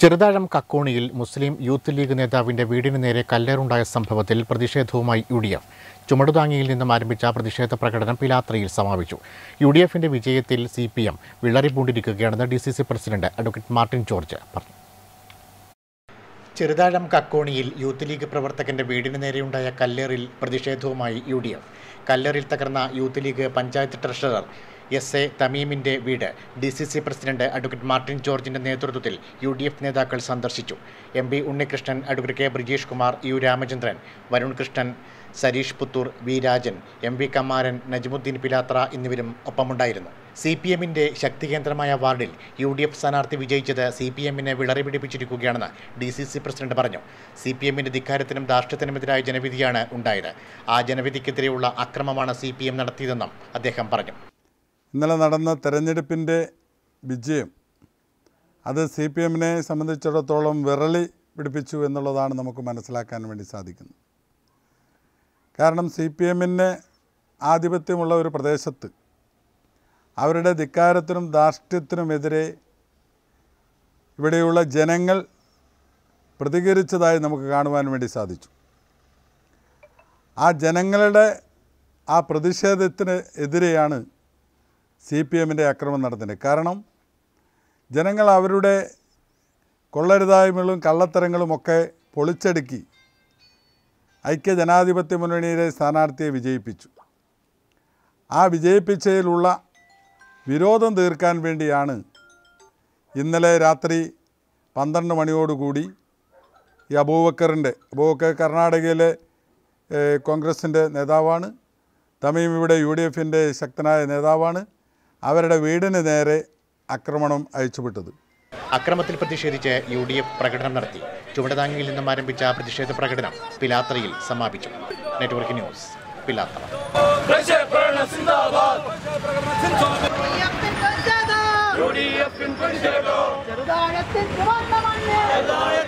ചെറുതാഴം കക്കോണിയിൽ മുസ്ലിം യൂത്ത് ലീഗ് നേതാവിന്റെ വീടിന് നേരെ കല്ലേറുണ്ടായ സംഭവത്തിൽ പ്രതിഷേധവുമായി യു ഡി എഫ് ചുമടുതാങ്ങിയിൽ നിന്നും ആരംഭിച്ച പ്രതിഷേധ പ്രകടനം പിലാത്രയിൽ സമാപിച്ചു യു ഡി എഫിന്റെ വിജയത്തിൽ സി പി എം വിളറിപൂണ്ടിരിക്കുകയാണെന്ന് D C C president advocate Martin George പറഞ്ഞു ചെറുതാഴം കക്കോണിയിൽ യൂത്ത് ലീഗ് പ്രവർത്തകന്റെ വീടിന് നേരെയുണ്ടായ കല്ലേറിൽ പ്രതിഷേധവുമായി യു ഡി എഫ് കല്ലേറിൽ തകർന്ന Youth League panchayat treasurer S A തമീമിന്റെ വീട് D C C president advocate Martin ജോർജിന്റെ നേതൃത്വത്തിൽ യു ഡി എഫ് നേതാക്കൾ സന്ദർശിച്ചു M P Unnikrishnan advocate K Brijesh Kumar U Ramachandran Varun Krishnan Sareesh Puthur V Rajan M V Kamaran Najmuddin പിലാത്ര എന്നിവരും ഒപ്പമുണ്ടായിരുന്നു സി പി എമ്മിന്റെ ശക്തികേന്ദ്രമായ വാർഡിൽ യു ഡി എഫ് സ്ഥാനാർത്ഥി വിജയിച്ചത് സി പി എമ്മിനെ വിളറി പിടിപ്പിച്ചിരിക്കുകയാണെന്ന് ഡി സി സി പ്രസിഡന്റ് പറഞ്ഞു സി പി എമ്മിന്റെ ധിക്കാരത്തിനും ധാർഷ്ട്യത്തിനുമെതിരായ ജനവിധിയാണ് ഉണ്ടായത് ആ ജനവിധിക്കെതിരെയുള്ള അക്രമമാണ് സി പി എം നടത്തിയതെന്നും അദ്ദേഹം പറഞ്ഞു ഇന്നലെ നടന്ന തെരഞ്ഞെടുപ്പിൻ്റെ വിജയം അത് സി പി എമ്മിനെ സംബന്ധിച്ചിടത്തോളം വിറളി പിടിപ്പിച്ചു എന്നുള്ളതാണ് നമുക്ക് മനസ്സിലാക്കാൻ വേണ്ടി സാധിക്കുന്നത് കാരണം സി പി എമ്മിന് ആധിപത്യമുള്ള ഒരു പ്രദേശത്ത് അവരുടെ ധിക്കാരത്തിനും ധാർഷ്ട്യത്തിനുമെതിരെ ഇവിടെയുള്ള ജനങ്ങൾ പ്രതികരിച്ചതായി നമുക്ക് കാണുവാൻ വേണ്ടി സാധിച്ചു ആ ജനങ്ങളുടെ ആ പ്രതിഷേധത്തിന് എതിരെയാണ് സി പി എമ്മിൻ്റെ അക്രമം നടത്തുന്നത് കാരണം ജനങ്ങൾ അവരുടെ കൊള്ളരുതായ്മകളും കള്ളത്തരങ്ങളുമൊക്കെ പൊളിച്ചടുക്കി ഐക്യ ജനാധിപത്യ മുന്നണിയിലെ സ്ഥാനാർത്ഥിയെ വിജയിപ്പിച്ചു ആ വിജയിപ്പിച്ചതിലുള്ള വിരോധം തീർക്കാൻ വേണ്ടിയാണ് ഇന്നലെ രാത്രി പന്ത്രണ്ട് മണിയോടുകൂടി ഈ അബൂബക്കറിൻ്റെ അബൂബക്കർ കർണാടകയിലെ ഏഹ്, കോൺഗ്രസിൻ്റെ നേതാവാണ് തമീം ഇവിടെ യു ഡി എഫിൻ്റെ ശക്തനായ നേതാവാണ് അവരുടെ വീടിന് നേരെ ആക്രമണം അയച്ചുവിട്ടത് അക്രമത്തിൽ പ്രതിഷേധിച്ച് യു ഡി എഫ് പ്രകടനം നടത്തി ചുവടതാങ്ങിയിൽ നിന്നും ആരംഭിച്ച പ്രതിഷേധ പ്രകടനം പിലാത്രയിൽ സമാപിച്ചു നെറ്റ്വർക്ക് ന്യൂസ് പിലാത്ര ചെറുതാഴത്തിൽ ചുവന്ന മണ്ണ്